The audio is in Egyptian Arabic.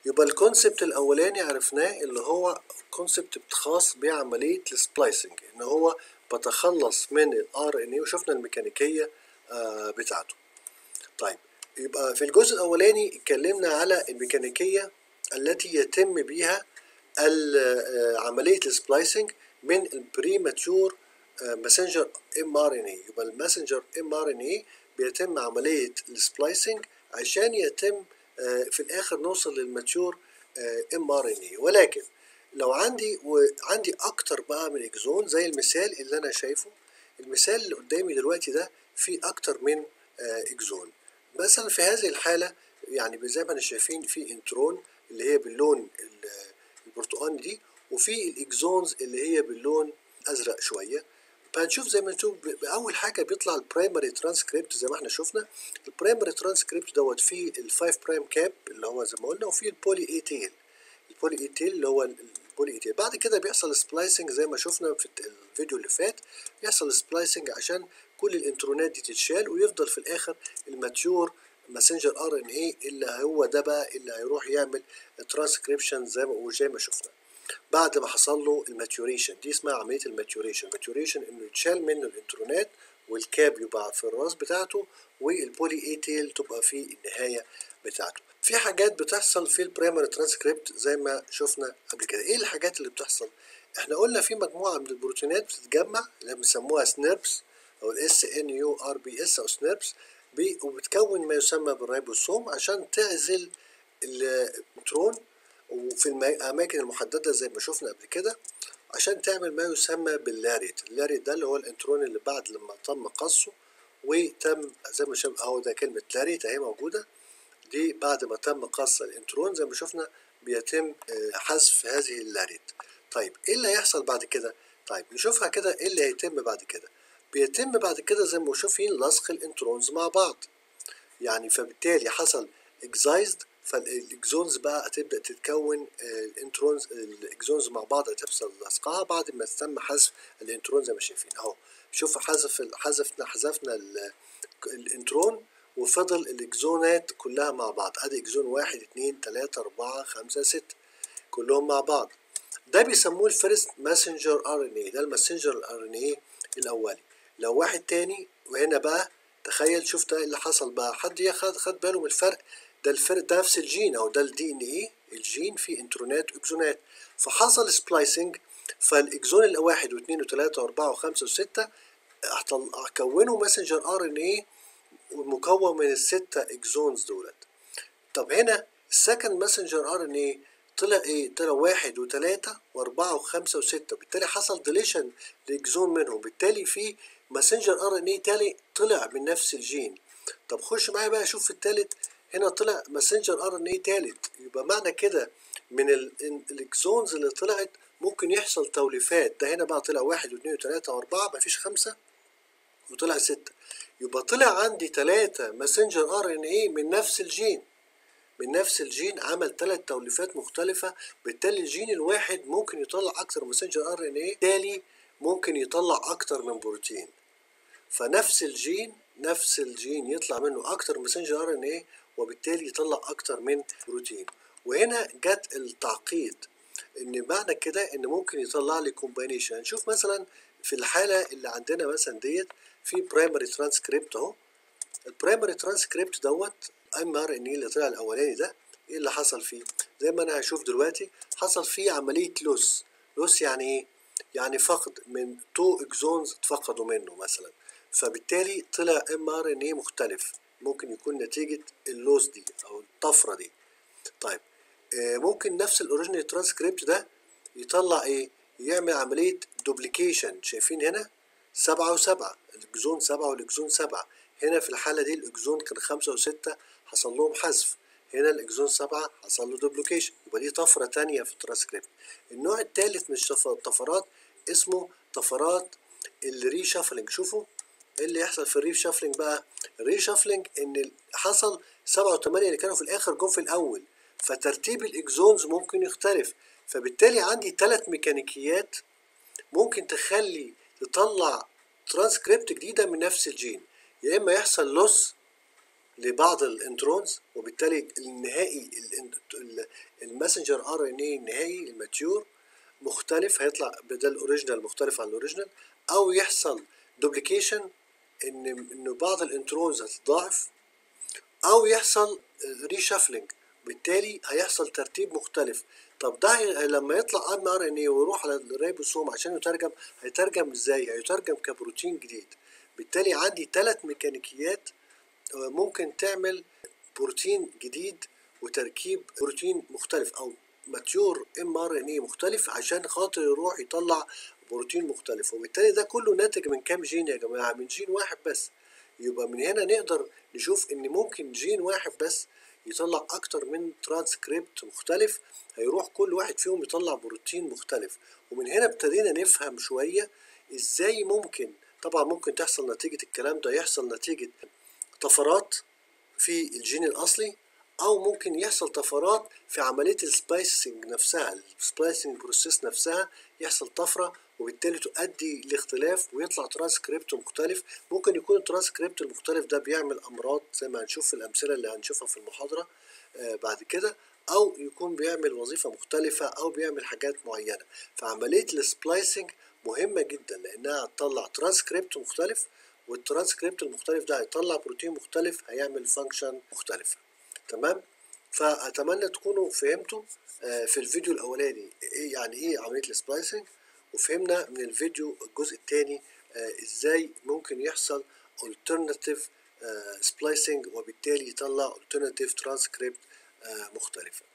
يبقى الكونسبت الاولاني عرفناه اللي هو كونسبت خاص بعمليه السبلايسنج ان هو بتخلص من الار ان اي وشفنا الميكانيكيه آه بتاعته طيب يبقى في الجزء الاولاني اتكلمنا على الميكانيكيه التي يتم بها عمليه السبلايسنج من البريماتور ماسنجر ام ار ان اي يبقى الماسنجر ام ار ان اي بيتم عمليه السبلايسنج عشان يتم في الاخر نوصل للماتيور ام ار ان اي ولكن لو عندي وعندي اكتر بقى من اكزون زي المثال اللي انا شايفه المثال اللي قدامي دلوقتي ده فيه اكتر من اكزون مثلا في هذه الحاله يعني زي ما احنا شايفين في انترون اللي هي باللون البرتقاني دي وفي الاكزونز اللي هي باللون ازرق شويه فهنشوف زي ما نشوف اول حاجه بيطلع البرايمري ترانسكريبت زي ما احنا شفنا البرايمري ترانسكريبت دوت فيه ال5 برايم كاب اللي هو زي ما قلنا وفيه البولي اي تيل البولي اي تيل اللي هو البولي اي تيل بعد كده بيحصل سبلايسنج زي ما شفنا في الفيديو اللي فات بيحصل سبلايسنج عشان كل الانترونات دي تتشال ويفضل في الاخر الماتيور ماسنجر ار ان اي اللي هو ده بقى اللي هيروح يعمل ترانسكريبشن زي ما وزي ما شفنا بعد ما حصل له الماتيوريشن دي اسمها عمليه الماتيوريشن الماتيوريشن انه يتشال منه الانترونات والكاب يبقى في الراس بتاعته والبولي اي تيل تبقى في النهايه بتاعته في حاجات بتحصل في البرايمري ترانسكريبت زي ما شفنا قبل كده ايه الحاجات اللي بتحصل احنا قلنا في مجموعه من البروتينات بتتجمع اللي بنسموها سنيربس او الاس ان يو ار بي اس او سنيربس وبتكون ما يسمى بالريبوسوم عشان تعزل النيوترون وفي الاماكن المحدده زي ما شفنا قبل كده عشان تعمل ما يسمى باللاريت اللاريت ده اللي هو الانترون اللي بعد لما تم قصه وتم زي ما شفنا اهو ده كلمه لاريت اهي موجوده دي بعد ما تم قص الانترون زي ما شفنا بيتم حذف هذه اللاريت طيب ايه اللي هيحصل بعد كده طيب نشوفها كده ايه اللي هيتم بعد كده بيتم بعد كده زي ما شايفين لصق الانترونز مع بعض يعني فبالتالي حصل اكزايزد فالاكزونز بقى هتبدا تتكون الانترونز الاكزونز مع بعض هتحصل لصقها بعد ما تم حذف الانترون زي ما شايفين اهو شوف حذف حذفنا حذفنا الانترون وفضل الاكزونات كلها مع بعض ادي اكزون واحد اتنين تلاتة اربعة خمسة ستة كلهم مع بعض ده بيسموه الفيرست ماسنجر ار ان اي ده الماسنجر ار ان اي الاولي لو واحد تاني وهنا بقى تخيل شفت اللي حصل بقى حد ياخد خد باله من الفرق ده الفرق ده نفس الجين او ده الدي ان ايه الجين فيه انترونات واكزونات فحصل سبلايسنج فالاكزون الواحد واثنين وثلاثة واربعة وخمسة وستة كونوا ماسنجر ار ان ايه مكون من الستة اكزونز دولت طب هنا السكند ماسنجر ار ان ايه طلع ايه طلع واحد وثلاثة واربعة وخمسة وستة بالتالي حصل ديليشن لاكزون منهم بالتالي في ماسنجر ار ان ايه تاني طلع من نفس الجين طب خش معايا بقى شوف في التالت هنا طلع ماسنجر ار ان اي تالت يبقى معنى كده من الاكزونز اللي طلعت ممكن يحصل توليفات ده هنا بقى طلع واحد واثنين وثلاثة واربعة مفيش خمسة وطلع ستة يبقى طلع عندي ثلاثة ماسنجر ار ان اي من نفس الجين من نفس الجين عمل ثلاث توليفات مختلفة بالتالي الجين الواحد ممكن يطلع أكتر ماسنجر ار ان اي بالتالي ممكن يطلع أكتر من بروتين فنفس الجين نفس الجين يطلع منه أكتر ماسنجر ار ان اي وبالتالي يطلع أكتر من بروتين وهنا جت التعقيد ان معنى كده ان ممكن يطلع لي كومباينيشن هنشوف مثلا في الحاله اللي عندنا مثلا ديت في برايمري ترانسكريبت اهو البرايمري ترانسكريبت دوت ام ار ان اللي طلع الاولاني ده ايه اللي حصل فيه زي ما انا هشوف دلوقتي حصل فيه عمليه لوس لوس يعني ايه يعني فقد من تو اكزونز اتفقدوا منه مثلا فبالتالي طلع ام ار ان ايه مختلف ممكن يكون نتيجه اللوس دي او الطفره دي طيب ممكن نفس الاوريجينال ترانسكريبت ده يطلع ايه يعمل عملية دوبليكيشن شايفين هنا سبعة وسبعة الاكزون سبعة والاكزون سبعة هنا في الحالة دي الاكزون كان خمسة وستة حصل لهم حذف هنا الاكزون سبعة حصل له دوبليكيشن يبقى دي طفرة تانية في الترانسكريبت النوع الثالث من الطفرات اسمه طفرات الري شافلنج شوفوا ايه اللي يحصل في الري شافلنج بقى الري شافلنج ان حصل سبعة وثمانية اللي كانوا في الاخر جم في الاول فترتيب الاكزونز ممكن يختلف فبالتالي عندي ثلاث ميكانيكيات ممكن تخلي تطلع ترانسكريبت جديدة من نفس الجين يا إما يحصل لوس لبعض الانترونز وبالتالي النهائي الماسنجر ار ان اي النهائي الماتيور مختلف هيطلع بدل الاوريجينال مختلف عن الاوريجينال او يحصل دوبليكيشن ان ان بعض الانترونز هتتضاعف او يحصل ريشافلنج بالتالي هيحصل ترتيب مختلف طب ده هي- لما يطلع ام ار ان اي ويروح على الريبوسوم عشان يترجم هيترجم ازاي هيترجم كبروتين جديد بالتالي عندي ثلاث ميكانيكيات آه، ممكن تعمل بروتين جديد وتركيب بروتين مختلف او ماتيور ام ار ان اي مختلف عشان خاطر يروح يطلع بروتين مختلف وبالتالي ده كله ناتج من كام جين يا جماعه من جين واحد بس يبقى من هنا نقدر نشوف ان ممكن جين واحد بس يطلع اكتر من ترانسكريبت مختلف هيروح كل واحد فيهم يطلع بروتين مختلف ومن هنا ابتدينا نفهم شويه ازاي ممكن طبعا ممكن تحصل نتيجه الكلام ده يحصل نتيجه طفرات في الجين الاصلي او ممكن يحصل طفرات في عمليه السبايسنج نفسها السبايسنج بروسيس نفسها يحصل طفره وبالتالي تؤدي لاختلاف ويطلع ترانسكريبت مختلف ممكن يكون الترانسكريبت المختلف ده بيعمل امراض زي ما هنشوف في الامثله اللي هنشوفها في المحاضره آه بعد كده او يكون بيعمل وظيفه مختلفه او بيعمل حاجات معينه فعمليه السبلايسنج مهمه جدا لانها هتطلع ترانسكريبت مختلف والترانسكريبت المختلف ده هيطلع بروتين مختلف هيعمل فانكشن مختلفه تمام فاتمنى تكونوا فهمتوا آه، في الفيديو الاولاني ايه يعني ايه عمليه السبلايسنج وفهمنا من الفيديو الجزء الثاني ازاي ممكن يحصل alternative splicing وبالتالي يطلع alternative transcript آه، مختلفه